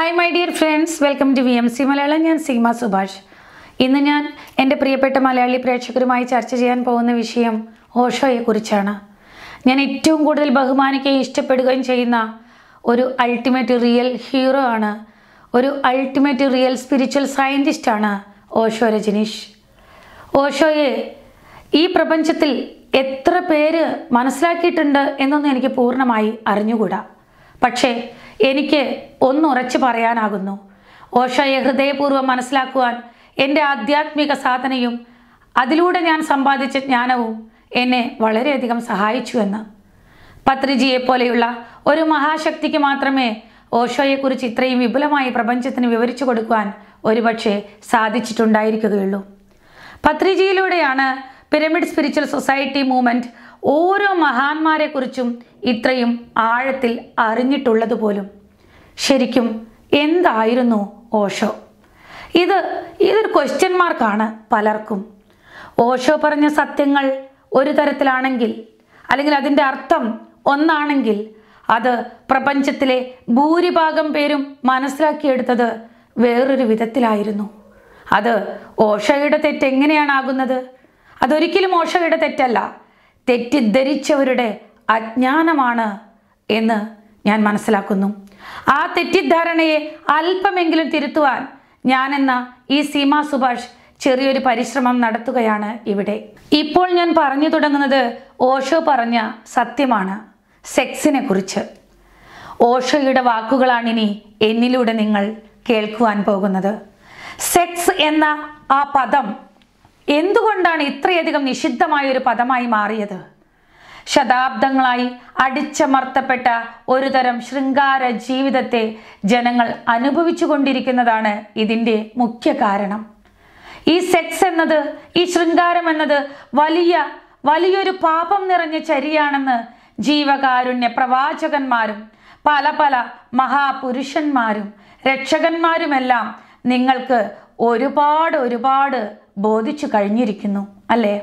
hi my dear friends welcome to V M C Malayalam ഞാൻ സീമ സുഭാഷ് ഇന്ന് ഞാൻ എൻ്റെ പ്രിയപ്പെട്ട മലയാളി പ്രേക്ഷകരുമായി ചർച്ച ചെയ്യാൻ പോകുന്ന വിഷയം ഓഷോയെക്കുറിച്ചാണ് ഞാൻ ഏറ്റവും കൂടുതൽ ബഹുമാനിക്കുകയും ഇഷ്ടപ്പെടുകയും ചെയ്യുന്ന ഒരു അൾട്ടിമേറ്റ് റിയൽ ഹീറോ ആണ് ഒരു അൾട്ടിമേറ്റ് റിയൽ സ്പിരിച്വൽ സയൻറ്റിസ്റ്റാണ് ഓഷോ രജനീഷ് ഓഷോയെ ഈ പ്രപഞ്ചത്തിൽ എത്ര പേര് മനസ്സിലാക്കിയിട്ടുണ്ട് എന്നൊന്നും എനിക്ക് പൂർണ്ണമായി അറിഞ്ഞുകൂടാ പക്ഷേ എനിക്ക് ഒന്നുറച്ചു പറയാനാകുന്നു ഓഷോയെ ഹൃദയപൂർവ്വം മനസ്സിലാക്കുവാൻ എൻ്റെ ആധ്യാത്മിക സാധനയും അതിലൂടെ ഞാൻ സമ്പാദിച്ച ജ്ഞാനവും എന്നെ വളരെയധികം സഹായിച്ചു എന്ന് പത്രിജിയെ പോലെയുള്ള ഒരു മഹാശക്തിക്ക് മാത്രമേ ഓഷോയെക്കുറിച്ച് ഇത്രയും വിപുലമായി പ്രപഞ്ചത്തിന് വിവരിച്ചു കൊടുക്കുവാൻ ഒരുപക്ഷെ സാധിച്ചിട്ടുണ്ടായിരിക്കുകയുള്ളൂ പത്രിജിയിലൂടെയാണ് പിരമിഡ് സ്പിരിച്വൽ സൊസൈറ്റി മൂവ്മെൻറ്റ് ഓരോ മഹാന്മാരെക്കുറിച്ചും ഇത്രയും ആഴത്തിൽ അറിഞ്ഞിട്ടുള്ളത് പോലും ശരിക്കും എന്തായിരുന്നു ഓഷോ ഇത് ഇതൊരു ക്വസ്റ്റ്യൻ മാർക്കാണ് പലർക്കും ഓഷോ പറഞ്ഞ സത്യങ്ങൾ ഒരു തരത്തിലാണെങ്കിൽ അല്ലെങ്കിൽ അതിൻ്റെ അർത്ഥം ഒന്നാണെങ്കിൽ അത് പ്രപഞ്ചത്തിലെ ഭൂരിഭാഗം പേരും മനസ്സിലാക്കിയെടുത്തത് വേറൊരു വിധത്തിലായിരുന്നു അത് ഓഷയുടെ തെറ്റ് എങ്ങനെയാണ് ആകുന്നത് അതൊരിക്കലും ഓഷയുടെ തെറ്റല്ല തെറ്റിദ്ധരിച്ചവരുടെ അജ്ഞാനമാണ് എന്ന് ഞാൻ മനസ്സിലാക്കുന്നു ആ തെറ്റിദ്ധാരണയെ അല്പമെങ്കിലും തിരുത്തുവാൻ ഞാനെന്ന ഈ സീമ സുഭാഷ് ചെറിയൊരു പരിശ്രമം നടത്തുകയാണ് ഇവിടെ ഇപ്പോൾ ഞാൻ പറഞ്ഞു തുടങ്ങുന്നത് ഓഷോ പറഞ്ഞ സത്യമാണ് സെക്സിനെ കുറിച്ച് ഓഷോയുടെ വാക്കുകളാണിനി എന്നിലൂടെ നിങ്ങൾ കേൾക്കുവാൻ പോകുന്നത് സെക്സ് എന്ന ആ പദം എന്തുകൊണ്ടാണ് ഇത്രയധികം നിഷിദ്ധമായ ഒരു പദമായി മാറിയത് ശതാബ്ദങ്ങളായി അടിച്ചമർത്തപ്പെട്ട ഒരു തരം ശൃംഗാര ജീവിതത്തെ ജനങ്ങൾ അനുഭവിച്ചു കൊണ്ടിരിക്കുന്നതാണ് ഇതിൻ്റെ മുഖ്യ കാരണം ഈ സെക്സ് എന്നത് ഈ ശൃംഗാരം എന്നത് വലിയ വലിയൊരു പാപം നിറഞ്ഞ ചരിയാണെന്ന് ജീവകാരുണ്യ പ്രവാചകന്മാരും പല പല മഹാപുരുഷന്മാരും രക്ഷകന്മാരുമെല്ലാം നിങ്ങൾക്ക് ഒരുപാട് ഒരുപാട് ബോധിച്ചു കഴിഞ്ഞിരിക്കുന്നു അല്ലേ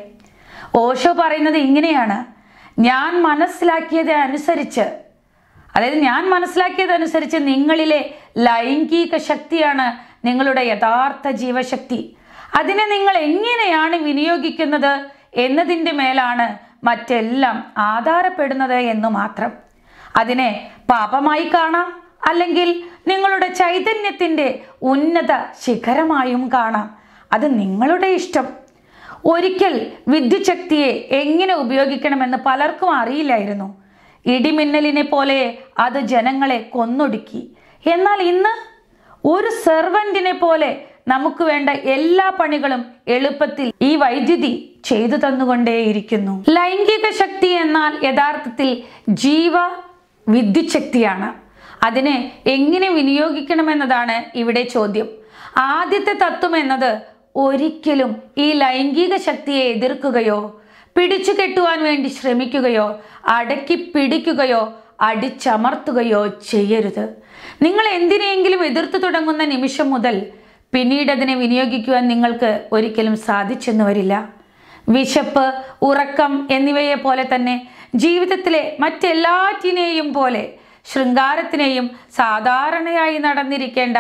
ഓഷോ പറയുന്നത് ഇങ്ങനെയാണ് ഞാൻ മനസ്സിലാക്കിയത് അനുസരിച്ച് അതായത് ഞാൻ മനസ്സിലാക്കിയതനുസരിച്ച് നിങ്ങളിലെ ലൈംഗിക ശക്തിയാണ് നിങ്ങളുടെ യഥാർത്ഥ ജീവശക്തി അതിനെ നിങ്ങൾ എങ്ങനെയാണ് വിനിയോഗിക്കുന്നത് എന്നതിൻ്റെ മേലാണ് മറ്റെല്ലാം ആധാരപ്പെടുന്നത് എന്ന് മാത്രം അതിനെ പാപമായി കാണാം അല്ലെങ്കിൽ നിങ്ങളുടെ ചൈതന്യത്തിൻ്റെ ഉന്നത ശിഖരമായും കാണാം അത് നിങ്ങളുടെ ഇഷ്ടം ഒരിക്കൽ വിദ്യുച്ഛക്തിയെ എങ്ങനെ ഉപയോഗിക്കണമെന്ന് പലർക്കും അറിയില്ലായിരുന്നു ഇടിമിന്നലിനെ പോലെ അത് ജനങ്ങളെ കൊന്നൊടുക്കി എന്നാൽ ഇന്ന് ഒരു സെർവൻറ്റിനെ പോലെ നമുക്ക് വേണ്ട എല്ലാ പണികളും എളുപ്പത്തിൽ ഈ വൈദ്യുതി ചെയ്തു തന്നുകൊണ്ടേയിരിക്കുന്നു ലൈംഗിക ശക്തി എന്നാൽ യഥാർത്ഥത്തിൽ ജീവ വിദ്യുച്ഛക്തിയാണ് അതിനെ എങ്ങനെ വിനിയോഗിക്കണമെന്നതാണ് ഇവിടെ ചോദ്യം ആദ്യത്തെ തത്വം എന്നത് ഒരിക്കലും ഈ ലൈംഗിക ശക്തിയെ എതിർക്കുകയോ പിടിച്ചു കെട്ടുവാൻ വേണ്ടി ശ്രമിക്കുകയോ അടക്കി പിടിക്കുകയോ അടിച്ചമർത്തുകയോ ചെയ്യരുത് നിങ്ങൾ എന്തിനെങ്കിലും എതിർത്തു തുടങ്ങുന്ന നിമിഷം മുതൽ പിന്നീട് അതിനെ വിനിയോഗിക്കുവാൻ നിങ്ങൾക്ക് ഒരിക്കലും സാധിച്ചെന്ന് വരില്ല വിശപ്പ് ഉറക്കം എന്നിവയെ പോലെ തന്നെ ജീവിതത്തിലെ മറ്റെല്ലാറ്റിനെയും പോലെ ശൃംഗാരത്തിനെയും സാധാരണയായി നടന്നിരിക്കേണ്ട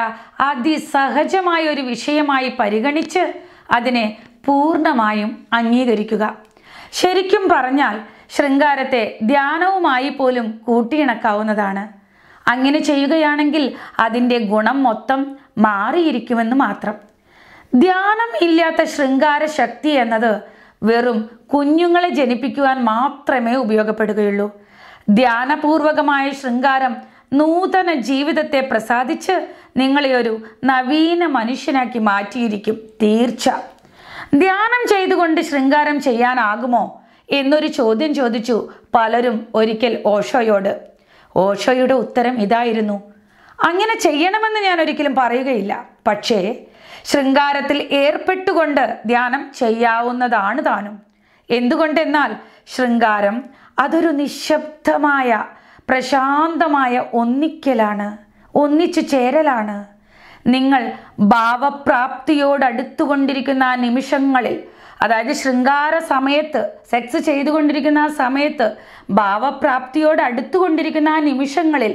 അതിസഹജമായ ഒരു വിഷയമായി പരിഗണിച്ച് അതിനെ പൂർണ്ണമായും അംഗീകരിക്കുക ശരിക്കും പറഞ്ഞാൽ ശൃംഗാരത്തെ ധ്യാനവുമായി പോലും കൂട്ടിയിണക്കാവുന്നതാണ് അങ്ങനെ ചെയ്യുകയാണെങ്കിൽ അതിൻ്റെ ഗുണം മൊത്തം മാറിയിരിക്കുമെന്ന് മാത്രം ധ്യാനം ഇല്ലാത്ത ശൃംഗാര ശക്തി എന്നത് വെറും കുഞ്ഞുങ്ങളെ ജനിപ്പിക്കുവാൻ മാത്രമേ ഉപയോഗപ്പെടുകയുള്ളൂ ധ്യാനപൂർവകമായ ശൃംഗാരം നൂതന ജീവിതത്തെ പ്രസാദിച്ച് നിങ്ങളെ ഒരു നവീന മനുഷ്യനാക്കി മാറ്റിയിരിക്കും തീർച്ച ധ്യാനം ചെയ്തുകൊണ്ട് ശൃംഗാരം ചെയ്യാനാകുമോ എന്നൊരു ചോദ്യം ചോദിച്ചു പലരും ഒരിക്കൽ ഓഷോയോട് ഓഷോയുടെ ഉത്തരം ഇതായിരുന്നു അങ്ങനെ ചെയ്യണമെന്ന് ഞാൻ ഒരിക്കലും പറയുകയില്ല പക്ഷേ ശൃംഗാരത്തിൽ ഏർപ്പെട്ടുകൊണ്ട് ധ്യാനം ചെയ്യാവുന്നതാണ് താനും എന്തുകൊണ്ടെന്നാൽ ശൃംഗാരം അതൊരു നിശബ്ദമായ പ്രശാന്തമായ ഒന്നിക്കലാണ് ഒന്നിച്ചു ചേരലാണ് നിങ്ങൾ ഭാവപ്രാപ്തിയോടടുത്തുകൊണ്ടിരിക്കുന്ന ആ നിമിഷങ്ങളിൽ അതായത് ശൃംഗാര സമയത്ത് സെക്സ് ചെയ്തുകൊണ്ടിരിക്കുന്ന ആ സമയത്ത് ഭാവപ്രാപ്തിയോട് അടുത്തുകൊണ്ടിരിക്കുന്ന ആ നിമിഷങ്ങളിൽ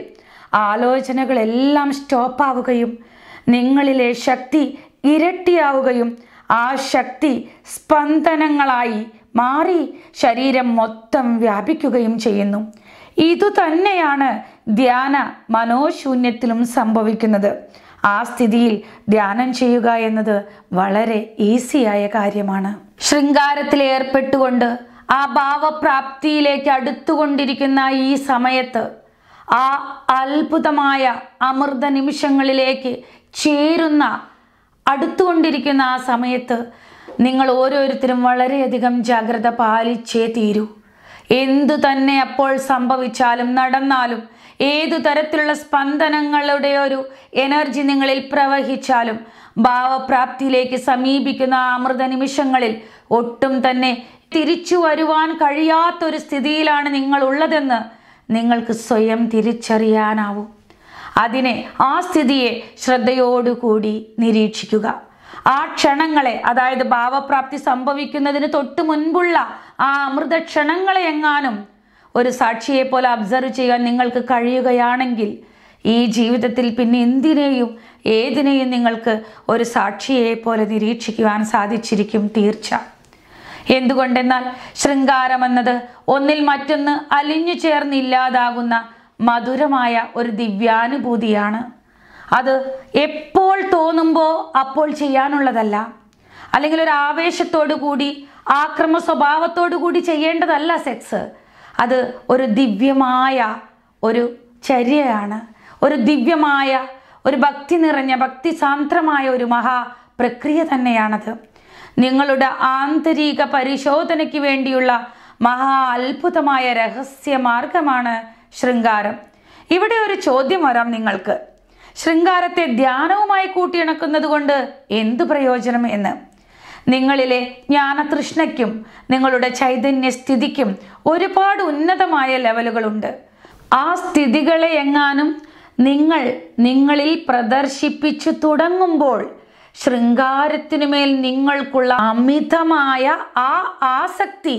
ആലോചനകളെല്ലാം സ്റ്റോപ്പാവുകയും നിങ്ങളിലെ ശക്തി ഇരട്ടിയാവുകയും ആ ശക്തി സ്പന്ദനങ്ങളായി മാറി ശരീരം മൊത്തം വ്യാപിക്കുകയും ചെയ്യുന്നു ഇതുതന്നെയാണ് ധ്യാന മനോശൂന്യത്തിലും സംഭവിക്കുന്നത് ആ സ്ഥിതിയിൽ ധ്യാനം ചെയ്യുക എന്നത് വളരെ ഈസിയായ കാര്യമാണ് ശൃംഗാരത്തിൽ ഏർപ്പെട്ടുകൊണ്ട് ആ ഭാവപ്രാപ്തിയിലേക്ക് അടുത്തുകൊണ്ടിരിക്കുന്ന ഈ സമയത്ത് ആ അത്ഭുതമായ അമൃത നിമിഷങ്ങളിലേക്ക് ചേരുന്ന അടുത്തുകൊണ്ടിരിക്കുന്ന ആ സമയത്ത് നിങ്ങൾ ഓരോരുത്തരും വളരെയധികം ജാഗ്രത പാലിച്ചേ തീരൂ എന്തു തന്നെ അപ്പോൾ സംഭവിച്ചാലും നടന്നാലും ഏതു തരത്തിലുള്ള സ്പന്ദനങ്ങളുടെ ഒരു എനർജി നിങ്ങളിൽ പ്രവഹിച്ചാലും ഭാവപ്രാപ്തിയിലേക്ക് സമീപിക്കുന്ന ആ അമൃത നിമിഷങ്ങളിൽ ഒട്ടും തന്നെ തിരിച്ചു വരുവാൻ കഴിയാത്തൊരു സ്ഥിതിയിലാണ് നിങ്ങൾ ഉള്ളതെന്ന് നിങ്ങൾക്ക് സ്വയം തിരിച്ചറിയാനാവും അതിനെ ആ സ്ഥിതിയെ ശ്രദ്ധയോടുകൂടി നിരീക്ഷിക്കുക ആ ക്ഷണങ്ങളെ അതായത് ഭാവപ്രാപ്തി സംഭവിക്കുന്നതിന് തൊട്ടു മുൻപുള്ള ആ അമൃത ക്ഷണങ്ങളെ എങ്ങാനും ഒരു സാക്ഷിയെ പോലെ അബ്സർവ് ചെയ്യാൻ നിങ്ങൾക്ക് കഴിയുകയാണെങ്കിൽ ഈ ജീവിതത്തിൽ പിന്നെ എന്തിനേയും ഏതിനെയും നിങ്ങൾക്ക് ഒരു സാക്ഷിയെ പോലെ നിരീക്ഷിക്കുവാൻ സാധിച്ചിരിക്കും തീർച്ച എന്തുകൊണ്ടെന്നാൽ ശൃംഗാരം എന്നത് ഒന്നിൽ മറ്റൊന്ന് അലിഞ്ഞു ചേർന്നില്ലാതാകുന്ന മധുരമായ ഒരു ദിവ്യാനുഭൂതിയാണ് അത് എപ്പോൾ തോന്നുമ്പോൾ അപ്പോൾ ചെയ്യാനുള്ളതല്ല അല്ലെങ്കിൽ ഒരു ആവേശത്തോടു കൂടി ആക്രമ സ്വഭാവത്തോടു കൂടി ചെയ്യേണ്ടതല്ല സെക്സ് അത് ഒരു ദിവ്യമായ ഒരു ചര്യയാണ് ഒരു ദിവ്യമായ ഒരു ഭക്തി നിറഞ്ഞ ഭക്തി സാന്ദ്രമായ ഒരു മഹാ പ്രക്രിയ തന്നെയാണത് നിങ്ങളുടെ ആന്തരിക പരിശോധനയ്ക്ക് വേണ്ടിയുള്ള മഹാ അത്ഭുതമായ രഹസ്യ മാർഗമാണ് ശൃംഗാരം ഇവിടെ ഒരു ചോദ്യം വരാം നിങ്ങൾക്ക് ശൃംഗാരത്തെ ധ്യാനവുമായി കൂട്ടിയിണക്കുന്നത് കൊണ്ട് എന്തു പ്രയോജനം എന്ന് നിങ്ങളിലെ ജ്ഞാനതൃഷ്ണയ്ക്കും നിങ്ങളുടെ ചൈതന്യ സ്ഥിതിക്കും ഒരുപാട് ഉന്നതമായ ലെവലുകളുണ്ട് ആ സ്ഥിതികളെ എങ്ങാനും നിങ്ങൾ നിങ്ങളിൽ പ്രദർശിപ്പിച്ചു തുടങ്ങുമ്പോൾ ശൃംഗാരത്തിനുമേൽ നിങ്ങൾക്കുള്ള അമിതമായ ആ ആസക്തി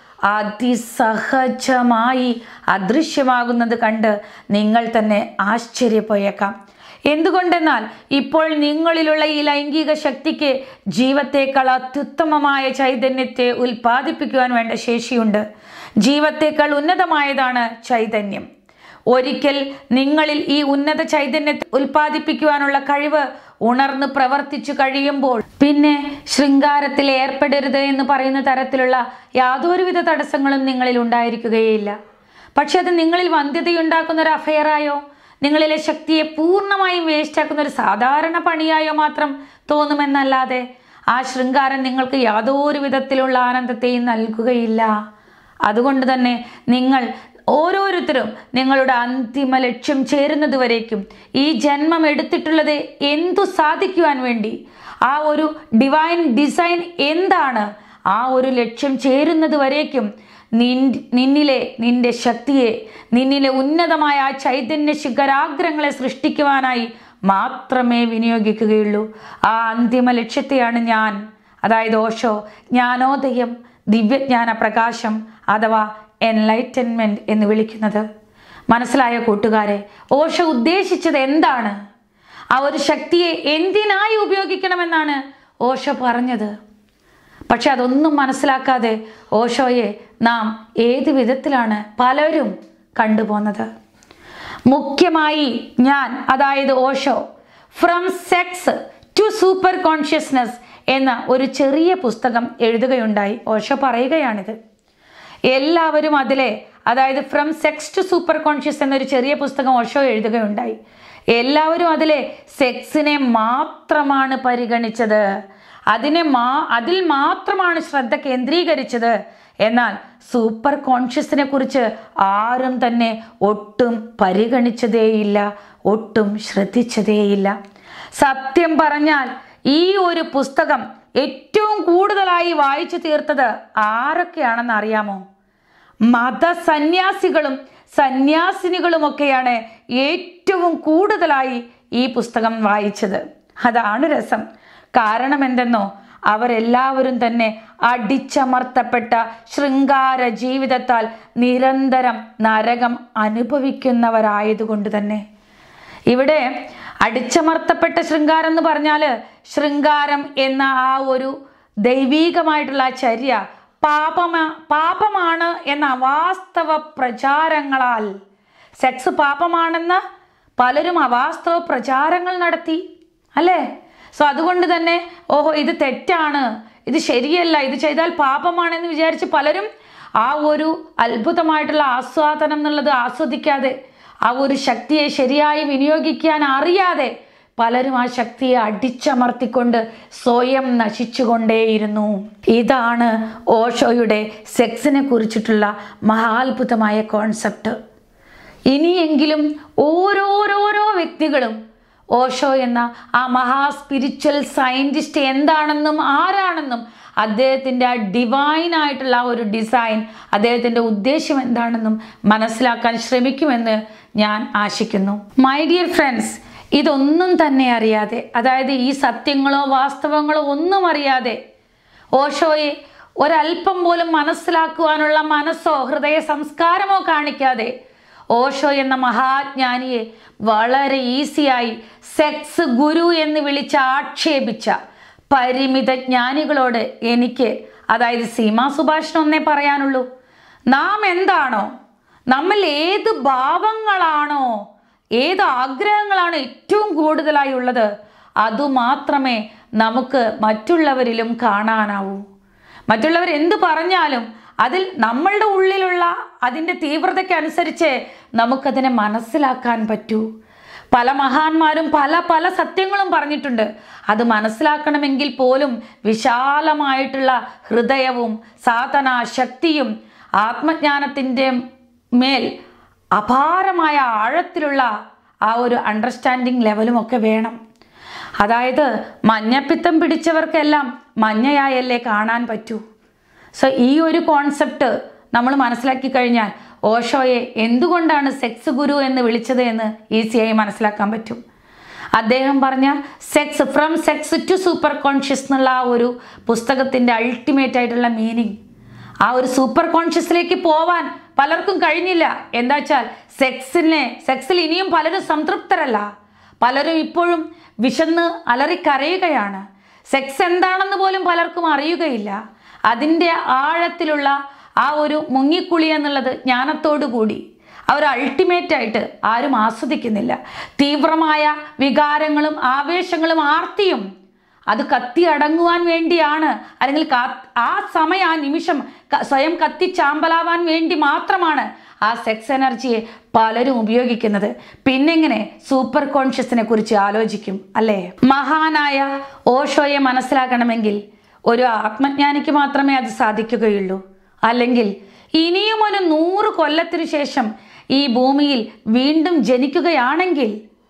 അതിസഹജമായി അദൃശ്യമാകുന്നത് കണ്ട് നിങ്ങൾ തന്നെ ആശ്ചര്യപ്പോയേക്കാം എന്തുകൊണ്ടെന്നാൽ ഇപ്പോൾ നിങ്ങളിലുള്ള ഈ ലൈംഗിക ശക്തിക്ക് ജീവത്തേക്കാൾ അത്യുത്തമമായ ചൈതന്യത്തെ ഉൽപ്പാദിപ്പിക്കുവാൻ വേണ്ട ശേഷിയുണ്ട് ജീവത്തേക്കാൾ ഉന്നതമായതാണ് ചൈതന്യം ഒരിക്കൽ നിങ്ങളിൽ ഈ ഉന്നത ചൈതന്യത്തെ ഉൽപ്പാദിപ്പിക്കുവാനുള്ള കഴിവ് ഉണർന്ന് പ്രവർത്തിച്ചു കഴിയുമ്പോൾ പിന്നെ ശൃംഗാരത്തിൽ ഏർപ്പെടരുത് എന്ന് പറയുന്ന തരത്തിലുള്ള യാതൊരുവിധ തടസ്സങ്ങളും നിങ്ങളിൽ ഉണ്ടായിരിക്കുകയില്ല പക്ഷെ അത് നിങ്ങളിൽ വന്ധ്യതയുണ്ടാക്കുന്ന ഒരു അഫയറായോ നിങ്ങളിലെ ശക്തിയെ പൂർണ്ണമായും വേസ്റ്റാക്കുന്ന ഒരു സാധാരണ പണിയായോ മാത്രം തോന്നുമെന്നല്ലാതെ ആ ശൃംഗാരം നിങ്ങൾക്ക് യാതൊരു വിധത്തിലുള്ള ആനന്ദത്തെയും നൽകുകയില്ല അതുകൊണ്ട് തന്നെ നിങ്ങൾ ഓരോരുത്തരും നിങ്ങളുടെ അന്തിമ ലക്ഷ്യം ചേരുന്നതുവരേക്കും ഈ ജന്മം എടുത്തിട്ടുള്ളത് എന്തു സാധിക്കുവാൻ വേണ്ടി ആ ഒരു ഡിവൈൻ ഡിസൈൻ എന്താണ് ആ ഒരു ലക്ഷ്യം ചേരുന്നത് വരേക്കും നിൻ- നിന്നിലെ നിന്റെ ശക്തിയെ നിന്നിലെ ഉന്നതമായ ആ ചൈതന്യ ശിഖരാഗ്രങ്ങളെ സൃഷ്ടിക്കുവാനായി മാത്രമേ വിനിയോഗിക്കുകയുള്ളൂ ആ അന്തിമ ലക്ഷ്യത്തെയാണ് ഞാൻ അതായത് ഓഷോ ജ്ഞാനോദയം ദിവ്യജ്ഞാന പ്രകാശം അഥവാ എൻലൈറ്റൻമെന്റ് എന്ന് വിളിക്കുന്നത് മനസ്സിലായ കൂട്ടുകാരെ ഓഷോ ഉദ്ദേശിച്ചത് എന്താണ് ആ ഒരു ശക്തിയെ എന്തിനായി ഉപയോഗിക്കണമെന്നാണ് ഓഷോ പറഞ്ഞത് പക്ഷെ അതൊന്നും മനസ്സിലാക്കാതെ ഓഷോയെ നാം ഏത് വിധത്തിലാണ് പലരും കണ്ടുപോകുന്നത് മുഖ്യമായി ഞാൻ അതായത് Osho from sex to superconsciousness എന്ന ഒരു ചെറിയ പുസ്തകം എഴുതുകയുണ്ടായി ഓഷോ പറയുകയാണിത് എല്ലാവരും അതിലെ അതായത് from sex to superconscious എന്നൊരു ചെറിയ പുസ്തകം ഓഷോ എഴുതുകയുണ്ടായി എല്ലാവരും അതിലെ സെക്സിനെ മാത്രമാണ് പരിഗണിച്ചത് അതിനെ മാ അതിൽ മാത്രമാണ് ശ്രദ്ധ കേന്ദ്രീകരിച്ചത് എന്നാൽ സൂപ്പർ കോൺഷ്യസിനെ കുറിച്ച് ആരും തന്നെ ഒട്ടും പരിഗണിച്ചതേയില്ല ഒട്ടും ശ്രദ്ധിച്ചതേയില്ല സത്യം പറഞ്ഞാൽ ഈ ഒരു പുസ്തകം ഏറ്റവും കൂടുതലായി വായിച്ചു തീർത്തത് ആരൊക്കെയാണെന്ന് അറിയാമോ മതസന്യാസികളും സന്യാസിനികളുമൊക്കെയാണ് ഏറ്റവും കൂടുതലായി ഈ പുസ്തകം വായിച്ചത് അതാണ് രസം കാരണം എന്തെന്നോ അവരെല്ലാവരും തന്നെ അടിച്ചമർത്തപ്പെട്ട ശൃംഗാര ജീവിതത്താൽ നിരന്തരം നരകം അനുഭവിക്കുന്നവരായതുകൊണ്ട് തന്നെ ഇവിടെ അടിച്ചമർത്തപ്പെട്ട ശൃംഗാരം എന്ന് പറഞ്ഞാൽ ശൃംഗാരം എന്ന ആ ഒരു ദൈവീകമായിട്ടുള്ള ആ ചര്യ പാപമാ പാപമാണ് എന്ന അവാസ്തവ പ്രചാരങ്ങളാൽ സെക്സ് പാപമാണെന്ന് പലരും അവാസ്തവ പ്രചാരങ്ങൾ നടത്തി അല്ലേ സോ അതുകൊണ്ട് തന്നെ ഓഹോ ഇത് തെറ്റാണ് ഇത് ശരിയല്ല ഇത് ചെയ്താൽ പാപമാണെന്ന് വിചാരിച്ച് പലരും ആ ഒരു അത്ഭുതമായിട്ടുള്ള ആസ്വാദനം എന്നുള്ളത് ആസ്വദിക്കാതെ ആ ഒരു ശക്തിയെ ശരിയായി വിനിയോഗിക്കാൻ അറിയാതെ പലരും ആ ശക്തിയെ അടിച്ചമർത്തിക്കൊണ്ട് സ്വയം നശിച്ചുകൊണ്ടേയിരുന്നു ഇതാണ് ഓഷോയുടെ സെക്സിനെ കുറിച്ചിട്ടുള്ള മഹാത്ഭുതമായ കോൺസെപ്റ്റ് ഇനിയെങ്കിലും ഓരോരോരോ വ്യക്തികളും ഓഷോ എന്ന ആ മഹാ സ്പിരിച്വൽ സയൻറ്റിസ്റ്റ് എന്താണെന്നും ആരാണെന്നും അദ്ദേഹത്തിൻ്റെ ആ ഡിവൈൻ ആയിട്ടുള്ള ആ ഒരു ഡിസൈൻ അദ്ദേഹത്തിൻ്റെ ഉദ്ദേശം എന്താണെന്നും മനസ്സിലാക്കാൻ ശ്രമിക്കുമെന്ന് ഞാൻ ആശിക്കുന്നു മൈ ഡിയർ ഫ്രണ്ട്സ് ഇതൊന്നും തന്നെ അറിയാതെ അതായത് ഈ സത്യങ്ങളോ വാസ്തവങ്ങളോ ഒന്നും അറിയാതെ ഓഷോയെ ഒരല്പം പോലും മനസ്സിലാക്കുവാനുള്ള മനസ്സോ ഹൃദയ സംസ്കാരമോ കാണിക്കാതെ ഓഷോ എന്ന മഹാജ്ഞാനിയെ വളരെ ഈസിയായി സെക്സ് ഗുരു എന്ന് വിളിച്ച് ആക്ഷേപിച്ച പരിമിത ജ്ഞാനികളോട് എനിക്ക് അതായത് സീമാ സുഭാഷിന് ഒന്നേ പറയാനുള്ളൂ നാം എന്താണോ നമ്മൾ ഏത് ഭാവങ്ങളാണോ ഏത് ആഗ്രഹങ്ങളാണ് ഏറ്റവും കൂടുതലായി ഉള്ളത് അതുമാത്രമേ നമുക്ക് മറ്റുള്ളവരിലും കാണാനാവൂ മറ്റുള്ളവർ എന്ത് പറഞ്ഞാലും അതിൽ നമ്മളുടെ ഉള്ളിലുള്ള അതിൻ്റെ തീവ്രതയ്ക്കനുസരിച്ച് നമുക്കതിനെ മനസ്സിലാക്കാൻ പറ്റൂ പല മഹാന്മാരും പല പല സത്യങ്ങളും പറഞ്ഞിട്ടുണ്ട് അത് മനസ്സിലാക്കണമെങ്കിൽ പോലും വിശാലമായിട്ടുള്ള ഹൃദയവും സാധന ശക്തിയും ആത്മജ്ഞാനത്തിൻ്റെ മേൽ അപാരമായ ആഴത്തിലുള്ള ആ ഒരു അണ്ടർസ്റ്റാൻഡിങ് ലെവലും ഒക്കെ വേണം അതായത് മഞ്ഞപ്പിത്തം പിടിച്ചവർക്കെല്ലാം മഞ്ഞയായല്ലേ കാണാൻ പറ്റൂ സോ ഈ ഒരു കോൺസെപ്റ്റ് നമ്മൾ മനസ്സിലാക്കി കഴിഞ്ഞാൽ ഓഷോയെ എന്തുകൊണ്ടാണ് സെക്സ് ഗുരു എന്ന് വിളിച്ചത് എന്ന് ഈസിയായി മനസ്സിലാക്കാൻ പറ്റും അദ്ദേഹം പറഞ്ഞ sex from sex to superconscious എന്നുള്ള ആ ഒരു പുസ്തകത്തിൻ്റെ അൾട്ടിമേറ്റ് ആയിട്ടുള്ള മീനിങ് ആ ഒരു സൂപ്പർ കോൺഷ്യസിലേക്ക് പോവാൻ പലർക്കും കഴിഞ്ഞില്ല എന്താ വെച്ചാൽ സെക്സിനെ സെക്സിൽ ഇനിയും പലരും സംതൃപ്തരല്ല പലരും ഇപ്പോഴും വിശന്ന് അലറിക്കരയുകയാണ് സെക്സ് എന്താണെന്ന് പോലും പലർക്കും അറിയുകയില്ല അതിൻ്റെ ആഴത്തിലുള്ള ആ ഒരു മുങ്ങിക്കുളി എന്നുള്ളത് ജ്ഞാനത്തോടു കൂടി ആ ഒരു അൾട്ടിമേറ്റ് ആയിട്ട് ആരും ആസ്വദിക്കുന്നില്ല തീവ്രമായ വികാരങ്ങളും ആവേശങ്ങളും ആർത്തിയും അത് കത്തി അടങ്ങുവാൻ വേണ്ടിയാണ് അല്ലെങ്കിൽ കാ- ആ സമയം ആ നിമിഷം ക- സ്വയം കത്തി ചാമ്പലാവാൻ വേണ്ടി മാത്രമാണ് ആ സെക്സ് എനർജിയെ പലരും ഉപയോഗിക്കുന്നത് പിന്നെങ്ങനെ സൂപ്പർ കോൺഷ്യസിനെ കുറിച്ച് ആലോചിക്കും അല്ലേ മഹാനായ ഓഷോയെ മനസ്സിലാക്കണമെങ്കിൽ ഒരു ആത്മജ്ഞാനിക്ക് മാത്രമേ അത് സാധിക്കുകയുള്ളൂ അല്ലെങ്കിൽ ഇനിയും ഒരു നൂറ് കൊല്ലത്തിനു ശേഷം ഈ ഭൂമിയിൽ വീണ്ടും ജനിക്കുകയാണെങ്കിൽ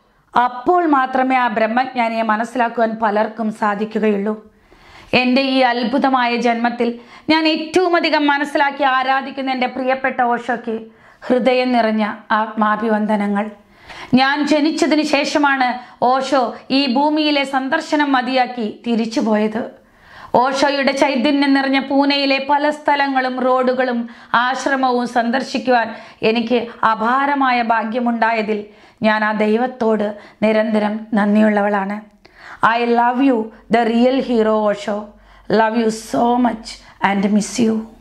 അപ്പോൾ മാത്രമേ ആ ബ്രഹ്മജ്ഞാനിയെ മനസ്സിലാക്കുവാൻ പലർക്കും സാധിക്കുകയുള്ളൂ എൻ്റെ ഈ അത്ഭുതമായ ജന്മത്തിൽ ഞാൻ ഏറ്റവും അധികം മനസ്സിലാക്കി ആരാധിക്കുന്ന എൻ്റെ പ്രിയപ്പെട്ട ഓഷോയ്ക്ക് ഹൃദയം നിറഞ്ഞ ആത്മാഭിവന്ദനങ്ങൾ ഞാൻ ജനിച്ചതിന് ശേഷമാണ് ഓഷോ ഈ ഭൂമിയിലെ സന്ദർശനം മതിയാക്കി തിരിച്ചുപോയത് ഓഷോയുടെ ചൈതന്യം നിറഞ്ഞ പൂനെയിലെ പല സ്ഥലങ്ങളും റോഡുകളും ആശ്രമവും സന്ദർശിക്കുവാൻ എനിക്ക് അപാരമായ ഭാഗ്യമുണ്ടായതിൽ ഞാൻ ആ ദൈവത്തോട് നിരന്തരം നന്ദിയുള്ളവളാണ് I love you the real hero Osho love you so much and miss U